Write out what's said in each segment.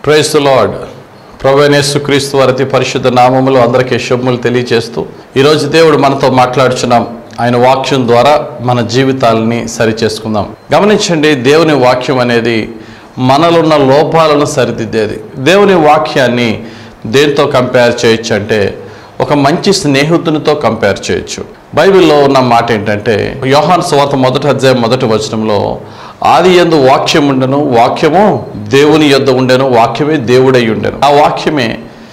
price lord ప్రవేణేశ్వ క్రీస్తు వారి అతి పరిశుద్ధ నామములు అందరికీ శుభములు తెలియజేస్తూ ఈరోజు దేవుడు మనతో మాట్లాడుచున్నాం ఆయన వాక్యం ద్వారా మన జీవితాలని సరిచేసుకుందాం గమనించండి దేవుని వాక్యం అనేది మనలో ఉన్న లోపాలను సరిదిద్దేది దేవుని వాక్యాన్ని దేంతో కంపేర్ చేయొచ్చు అంటే ఒక మంచి స్నేహితునితో కంపేర్ చేయొచ్చు బైబిల్లో ఉన్న మాట ఏంటంటే యోహాన్ స్వాత మొదటి అధ్యాయం మొదటి వచనంలో ఆది ఎందు వాక్యం ఉండెను వాక్యము దేవుని యొద్ద ఉండెను వాక్యమే దేవుడై ఉండెను ఆ వాక్యమే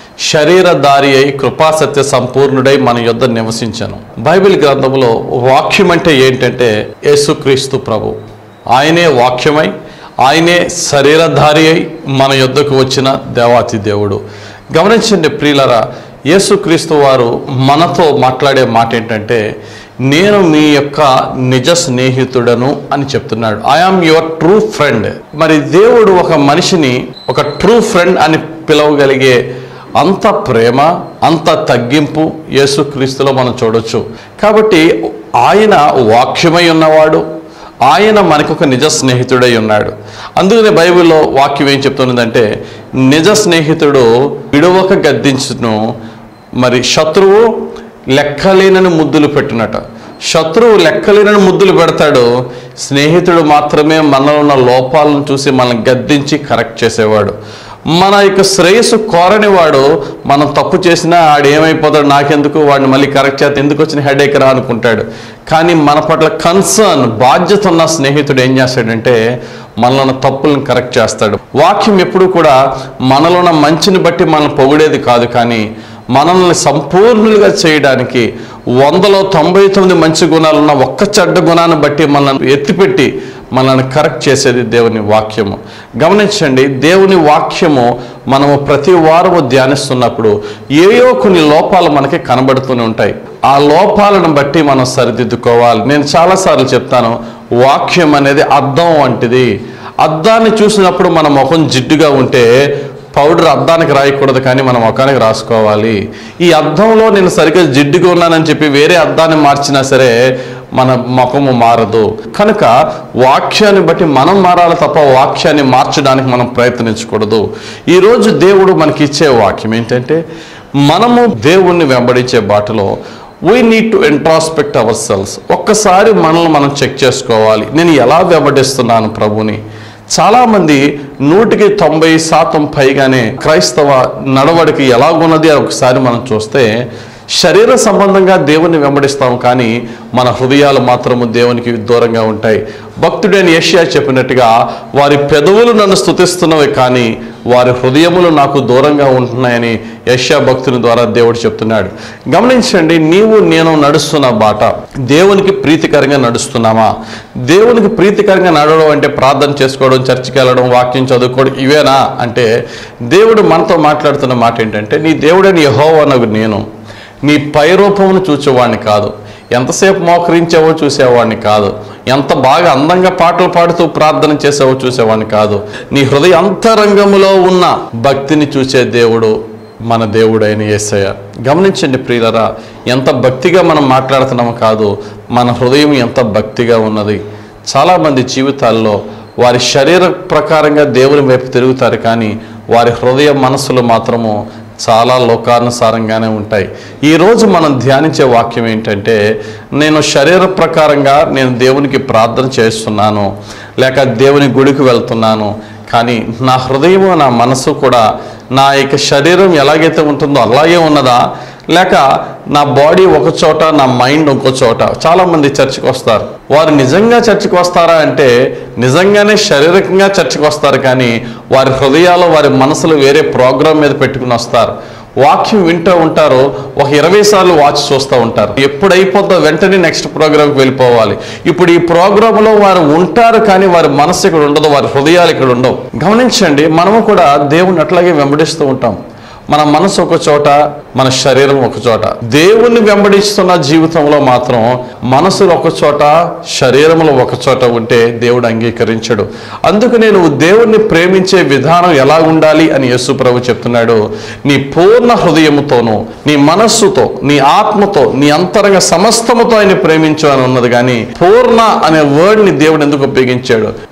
శరీరధారి అయి కృపాసత్య సంపూర్ణుడై మన యొద్ద నివసించను బైబిల్ గ్రంథంలో వాక్యం అంటే ఏంటంటే యేసుక్రీస్తు ప్రభు ఆయనే వాక్యమై ఆయనే శరీరధారి అయి మన యొద్దకు వచ్చిన దేవాతి దేవుడు గమనించండి ప్రియులరా యేసుక్రీస్తు వారు మనతో మాట్లాడే మాట ఏంటంటే నేను మీ యొక్క నిజ స్నేహితుడను అని చెప్తున్నాడు ఐఆమ్ యువర్ ట్రూ ఫ్రెండ్ మరి దేవుడు ఒక మనిషిని ఒక ట్రూ ఫ్రెండ్ అని పిలవగలిగే అంత ప్రేమ అంత తగ్గింపు యేసుక్రీస్తులో మనం చూడొచ్చు కాబట్టి ఆయన వాక్యమై ఉన్నవాడు ఆయన మనకు ఒక నిజ స్నేహితుడై ఉన్నాడు అందుకనే బైబిల్లో వాక్యం ఏం చెప్తున్నదంటే నిజ స్నేహితుడు విడువక గద్దించును మరి శత్రువు లెక్కలేనని ముద్దులు పెట్టినట శత్రువు లెక్కలేనని ముద్దులు పెడతాడు స్నేహితుడు మాత్రమే మనలో ఉన్న లోపాలను చూసి మనల్ని గద్దించి కరెక్ట్ చేసేవాడు మన యొక్క శ్రేయస్సు కోరని వాడు మనం తప్పు చేసినా ఆడు ఏమైపోతాడు నాకెందుకు వాడిని మళ్ళీ కరెక్ట్ చేస్తే ఎందుకు వచ్చిన హెడేక్ రా అనుకుంటాడు కానీ మన పట్ల కన్సర్న్ బాధ్యత ఉన్న స్నేహితుడు ఏం చేస్తాడంటే మనలో ఉన్న తప్పులను కరెక్ట్ చేస్తాడు వాక్యం ఎప్పుడు కూడా మనలో ఉన్న మంచిని బట్టి మనం పొగిడేది కాదు కానీ మనల్ని సంపూర్ణులుగా చేయడానికి వందలో తొంభై తొమ్మిది మంచి గుణాలు ఉన్న ఒక్క చెడ్డ గుణాన్ని బట్టి మనల్ని ఎత్తిపెట్టి మనల్ని కరెక్ట్ చేసేది దేవుని వాక్యము గమనించండి దేవుని వాక్యము మనము ప్రతి వారము ధ్యానిస్తున్నప్పుడు ఏయో కొన్ని లోపాలు మనకి కనబడుతూనే ఉంటాయి ఆ లోపాలను బట్టి మనం సరిదిద్దుకోవాలి నేను చాలాసార్లు చెప్తాను వాక్యం అనేది అద్దం వంటిది అద్దాన్ని చూసినప్పుడు మన ముఖం జిడ్డుగా ఉంటే పౌడర్ అద్దానికి రాయకూడదు కానీ మన ముఖానికి రాసుకోవాలి ఈ అద్దంలో నేను సరిగ్గా జిడ్డుగా ఉన్నానని చెప్పి వేరే అద్దాన్ని మార్చినా సరే మన ముఖము మారదు కనుక వాక్యాన్ని బట్టి మనం మారాలి తప్ప వాక్యాన్ని మార్చడానికి మనం ప్రయత్నించకూడదు ఈరోజు దేవుడు మనకి ఇచ్చే వాక్యం ఏంటంటే మనము దేవుణ్ణి వెంబడించే బాటలో we need to introspect ourselves ఒక్కసారి మనల్ని మనం చెక్ చేసుకోవాలి నేను ఎలా వెంబడిస్తున్నాను ప్రభుని చాలామంది నూటికి తొంభై శాతం పైగానే క్రైస్తవ నడవడిక ఎలాగున్నది అని ఒకసారి మనం చూస్తే శరీర సంబంధంగా దేవుని వెంబడిస్తాం కానీ మన హృదయాలు మాత్రము దేవునికి దూరంగా ఉంటాయి భక్తుడైన ఏషియా చెప్పినట్టుగా వారి పెదవులు నన్ను స్తుతిస్తున్నవి కానీ వారి హృదయములు నాకు దూరంగా ఉంటున్నాయని యష్యా భక్తుని ద్వారా దేవుడు చెప్తున్నాడు గమనించండి నీవు నేను నడుస్తున్న బాట దేవునికి ప్రీతికరంగా నడుస్తున్నామా దేవునికి ప్రీతికరంగా నడవడం అంటే ప్రార్థన చేసుకోవడం చర్చికి వెళ్ళడం వాక్యం చదువుకోవడం ఇవేనా అంటే దేవుడు మనతో మాట్లాడుతున్న మాట ఏంటంటే నీ దేవుడని యహోవనగు నేను నీ పై రూపమును చూచేవాడిని కాదు ఎంతసేపు మోకరించావో చూసేవాడిని కాదు ఎంత బాగా అందంగా పాటలు పాడుతూ ప్రార్థన చేసావో చూసేవాడిని కాదు నీ హృదయ అంతరంగములో ఉన్న భక్తిని చూసే దేవుడు మన దేవుడైన యేసయ్య గమనించండి ప్రియులరా ఎంత భక్తిగా మనం మాట్లాడుతున్నామో కాదు మన హృదయం ఎంత భక్తిగా ఉన్నది చాలామంది జీవితాల్లో వారి శరీర ప్రకారంగా దేవుని వైపు తిరుగుతారు కానీ వారి హృదయ మనస్సులు మాత్రము చాలా లోకానుసారంగానే ఉంటాయి ఈరోజు మనం ధ్యానించే వాక్యం ఏంటంటే నేను శరీర ప్రకారంగా నేను దేవునికి ప్రార్థన చేస్తున్నాను లేక దేవుని గుడికి వెళ్తున్నాను కానీ నా హృదయము నా మనసు కూడా నా యొక్క శరీరం ఎలాగైతే ఉంటుందో అలాగే ఉన్నదా లేక నా బాడీ ఒక చోట నా మైండ్ ఇంకో చోట చాలామంది చర్చికి వస్తారు వారు నిజంగా చర్చికి వస్తారా అంటే నిజంగానే శారీరకంగా చర్చికి వస్తారు కానీ వారి హృదయాలు వారి మనసులు వేరే ప్రోగ్రాం మీద పెట్టుకుని వస్తారు వాక్యం వింటూ ఉంటారు ఒక ఇరవై సార్లు వాచ్ చూస్తూ ఉంటారు ఎప్పుడు అయిపోద్దో వెంటనే నెక్స్ట్ ప్రోగ్రామ్కి వెళ్ళిపోవాలి ఇప్పుడు ఈ ప్రోగ్రాంలో వారు ఉంటారు కానీ వారి మనసు ఇక్కడ ఉండదు వారి హృదయాలు ఇక్కడ ఉండవు గమనించండి మనము కూడా దేవుని అట్లాగే వెంబడిస్తూ ఉంటాం మన మనసు ఒక చోట మన శరీరం ఒక చోట దేవుణ్ణి వెంబడిస్తున్న జీవితంలో మాత్రం మనసులో ఒక చోట శరీరంలో ఒక చోట ఉంటే దేవుడు అంగీకరించడు అందుకు నేను దేవుణ్ణి ప్రేమించే విధానం ఎలా ఉండాలి అని యేసు ప్రభు చెప్తున్నాడు నీ పూర్ణ హృదయముతోనూ నీ మనస్సుతో నీ ఆత్మతో నీ అంతరంగ సమస్తముతో ఆయన ప్రేమించు అని ఉన్నది కానీ పూర్ణ అనే వర్డ్ని దేవుడు ఎందుకు ఉపయోగించాడు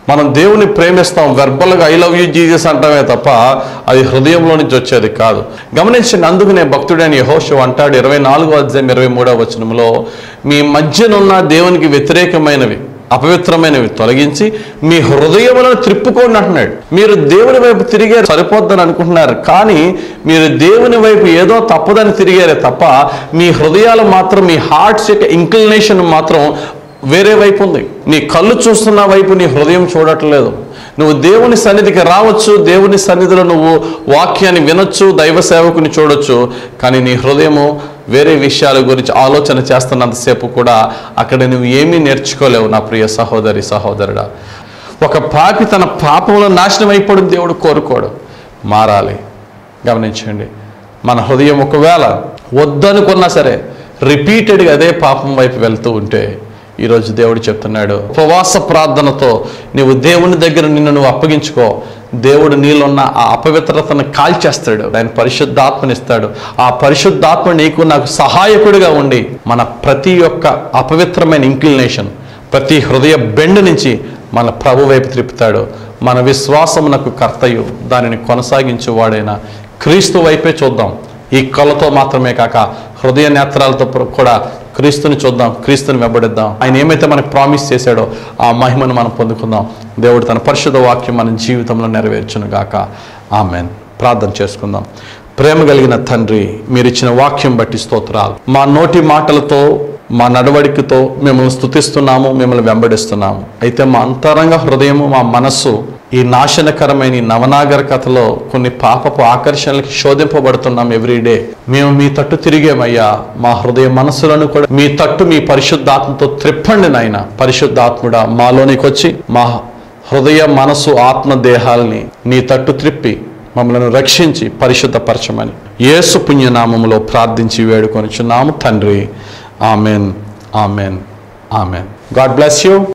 మనం దేవుని ప్రేమిస్తాం వెర్బల్గా ఐ లవ్ యూ జీజస్ అంటామే తప్ప అది హృదయంలో నుంచి వచ్చేది కాదు గమనించండి అందుకనే భక్తుడైన యహోషు అంటాడు ఇరవై నాలుగో అధ్యాయం ఇరవై మూడవ వచనంలో మీ మధ్యనున్న దేవునికి వ్యతిరేకమైనవి అపవిత్రమైనవి తొలగించి మీ హృదయములను త్రిప్పుకోండి అంటున్నాడు మీరు దేవుని వైపు తిరిగారు సరిపోద్దని అనుకుంటున్నారు కానీ మీరు దేవుని వైపు ఏదో తప్పదని తిరిగారే తప్ప మీ హృదయాలు మాత్రం మీ హార్ట్స్ యొక్క ఇంక్లినేషన్ మాత్రం వేరే వైపు ఉంది నీ కళ్ళు చూస్తున్న వైపు నీ హృదయం చూడట్లేదు నువ్వు దేవుని సన్నిధికి రావచ్చు దేవుని సన్నిధిలో నువ్వు వాక్యాన్ని వినొచ్చు దైవ సేవకుని చూడొచ్చు కానీ నీ హృదయము వేరే విషయాల గురించి ఆలోచన చేస్తున్నంతసేపు కూడా అక్కడ నువ్వు ఏమీ నేర్చుకోలేవు నా ప్రియ సహోదరి సహోదరుడా ఒక పాపి తన పాపంలో నాశనం అయిపోవడం దేవుడు కోరుకోడు మారాలి గమనించండి మన హృదయం ఒకవేళ వద్దనుకున్నా సరే రిపీటెడ్గా అదే పాపం వైపు వెళ్తూ ఉంటే ఈరోజు దేవుడు చెప్తున్నాడు ఉపవాస ప్రార్థనతో నువ్వు దేవుని దగ్గర నిన్ను నువ్వు అప్పగించుకో దేవుడు నీలోన్న ఆ అపవిత్రతను కాల్చేస్తాడు ఆయన పరిశుద్ధాత్మనిస్తాడు ఆ పరిశుద్ధాత్మ నీకు నాకు సహాయకుడిగా ఉండి మన ప్రతి ఒక్క అపవిత్రమైన ఇంక్లినేషన్ ప్రతి హృదయ బెండు నుంచి మన ప్రభు వైపు త్రిప్పుతాడు మన విశ్వాసమునకు కర్తయు దానిని కొనసాగించు వాడైన క్రీస్తు వైపే చూద్దాం ఈ కళ్ళతో మాత్రమే కాక హృదయ నేత్రాలతో కూడా క్రీస్తుని చూద్దాం క్రీస్తుని వెంబడిద్దాం ఆయన ఏమైతే మనకు ప్రామిస్ చేశాడో ఆ మహిమను మనం పొందుకుందాం దేవుడు తన పరిశుద్ధ వాక్యం మన జీవితంలో నెరవేర్చును గాక ఆమెన్ ప్రార్థన చేసుకుందాం ప్రేమ కలిగిన తండ్రి మీరు ఇచ్చిన వాక్యం బట్టి స్తోత్రాలు మా నోటి మాటలతో మా నడవడికతో మిమ్మల్ని స్తుతిస్తున్నాము మిమ్మల్ని వెంబడిస్తున్నాము అయితే మా అంతరంగ హృదయము మా మనస్సు ఈ నాశనకరమైన ఈ నవనాగర కథలో కొన్ని పాపపు ఆకర్షణలకి శోధింపబడుతున్నాం ఎవ్రీడే మేము మీ తట్టు తిరిగేమయ్యా మా హృదయ మనస్సులను కూడా మీ తట్టు మీ పరిశుద్ధాత్మతో త్రిప్పండి నాయన పరిశుద్ధాత్ముడా మాలోనికి వచ్చి మా హృదయ మనసు ఆత్మ దేహాల్ని నీ తట్టు త్రిప్పి మమ్మల్ని రక్షించి పరిశుద్ధపరచమని యేసు పుణ్యనామములో ప్రార్థించి వేడుకొనిచున్నాము తండ్రి amen amen amen God bless you